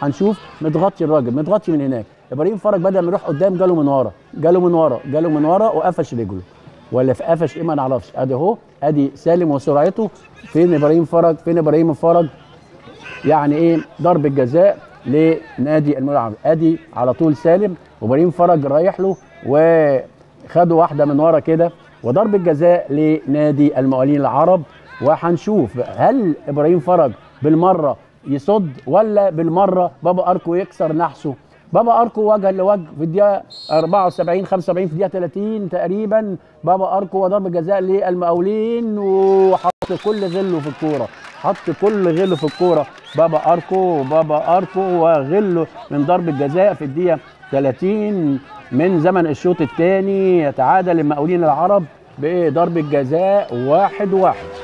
هنشوف متغطي الراجل متغطي من هناك ابراهيم فرج بدل ما يروح قدام جاله من ورا جاله من ورا جاله من ورا وقفش رجله ولا في قفش ايه ما نعرفش ادي اهو ادي سالم وسرعته فين ابراهيم فرج فين ابراهيم فرج يعني ايه ضرب الجزاء لنادي الملعب ادي على طول سالم وابراهيم فرج رايح له وخدوا واحده من ورا كده وضرب الجزاء لنادي المقاولين العرب وهنشوف هل ابراهيم فرج بالمره يصد ولا بالمره بابا اركو يكسر نحسه بابا اركو وجها لوجه في الدقيقه 74 75 في الدقيقه 30 تقريبا بابا اركو وضرب جزاء للمقاولين وحط كل غله في الكوره حط كل غله في الكوره بابا اركو بابا اركو وغله من ضرب الجزاء في الدقيقه 30 من زمن الشوط الثاني يتعادل المقاولين العرب بضرب الجزاء واحد واحد